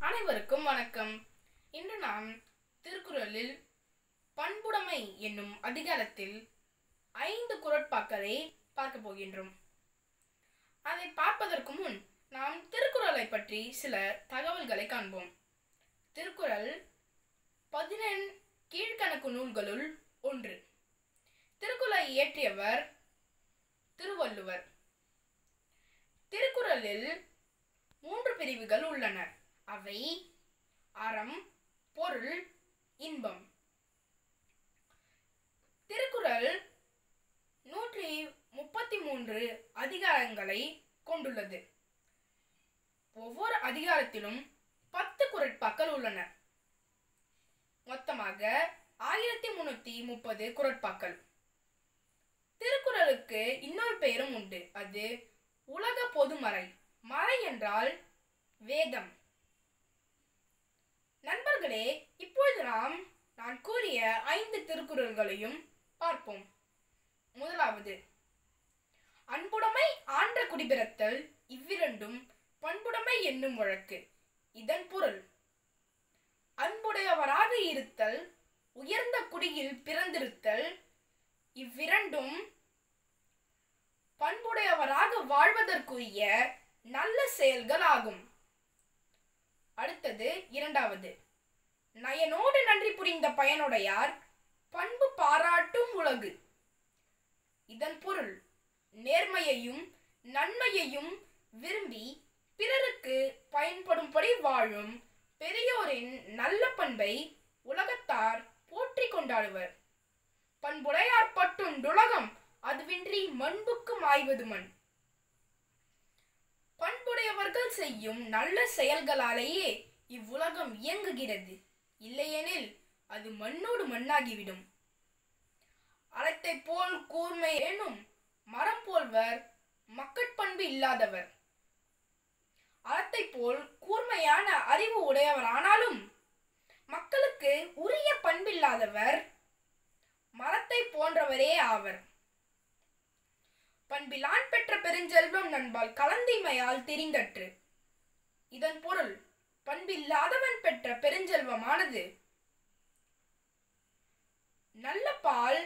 அனைவருக்கும் வணக்கம் இன்று நாம் திருக்குறளில் பண்புடைமை என்னும் அதிகாரத்தில் ஐந்து குரட்பாக்களை பார்க்க போகின்றோம் அதை பார்ப்பதற்கு முன் நாம் திருக்குறளை பற்றி சில தகவல்களை காண்போம் திருக்குறள் பதினெண் கீழ்கணக்கு நூல்களுள் ஒன்று திருக்குறளை இயற்றியவர் திருவள்ளுவர் திருக்குறளில் மூன்று பிரிவுகள் உள்ளன அவை அறம் பொருள் இன்பம் திருக்குறள் நூற்றி முப்பத்தி மூன்று அதிகாரங்களை கொண்டுள்ளது ஒவ்வொரு அதிகாரத்திலும் பத்து குரட்பாக்கள் உள்ளன மொத்தமாக ஆயிரத்தி முன்னூத்தி முப்பது குரட்பாக்கள் திருக்குறளுக்கு இன்னொரு பெயரும் உண்டு அது உலக பொதுமறை மறை என்றால் வேதம் நண்பர்களே இப்பொழுது நாம் நான் கூறிய ஐந்து திருக்குறள்களையும் பார்ப்போம் முதலாவது அன்புடைமை ஆன்ற குடிபிறத்தல் இவ்விரண்டும் பண்புடைமை என்னும் வழக்கு இதன் பொருள் அன்புடையவராக இருத்தல் உயர்ந்த குடியில் பிறந்திருத்தல் இவ்விரண்டும் பண்புடையவராக வாழ்வதற்குரிய நல்ல செயல்கள் ஆகும் அடுத்தது இரண்டாவது நயனோடு நன்றி புரிந்த பயனுடையார் பண்பு பாராட்டும் உலகு இதன் பொருள் நேர்மையையும் நன்மையையும் விரும்பி பிறருக்கு பயன்படும்படி வாழும் பெரியோரின் நல்ல பண்பை உலகத்தார் போற்றி கொண்டாடுவர் பண்புடையார் பட்டுண்டுலகம் அதுவின்றி மண்புக்கு மாய்வது மண் பண்புடையவர்கள் செய்யும் நல்ல செயல்களாலேயே இவ்வுலகம் இயங்குகிறது இல்லையெனில் அது மண்ணோடு மண்ணாகிவிடும் அறத்தை போல் கூர்மை எனும் மரம் போல்வர் மக்கட்பண்பு இல்லாதவர் அறத்தை போல் கூர்மையான அறிவு உடையவர் ஆனாலும் மக்களுக்கு உரிய பண்பில்லாதவர் மரத்தை போன்றவரே ஆவர் பண்பிலான் பெற்ற பெருஞ்செல்வம் நண்பால் கலந்திமையால் திரிந்தற்று இதன் பொருள் பண்பில்லாதவன் பெற்ற பெருஞ்செல்வமானது நல்ல பால்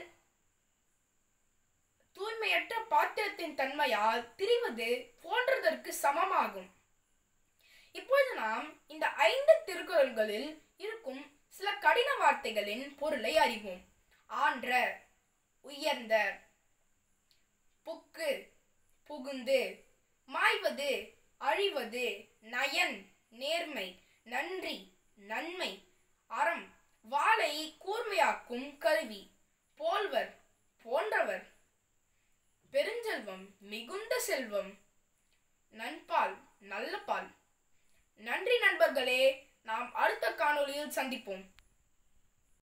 தூய்மையற்ற பாத்திரத்தின் தன்மையால் திரிவது போன்றதற்கு சமமாகும் இப்பொழுது நாம் இந்த ஐந்து திருக்குறள்களில் இருக்கும் சில கடின வார்த்தைகளின் பொருளை அறிவோம் ஆன்ற உயர்ந்த புக்கு புகுந்து மாய்வது அழிவது நயன் நேர்மை நன்றி நன்மை அறம் வாளை கூர்மையாக்கும் கருவி போல்வர் போன்றவர் பெருஞ்செல்வம் மிகுந்த செல்வம் நண்பால் நல்ல பால் நன்றி நண்பர்களே நாம் அடுத்த காணொளியில் சந்திப்போம்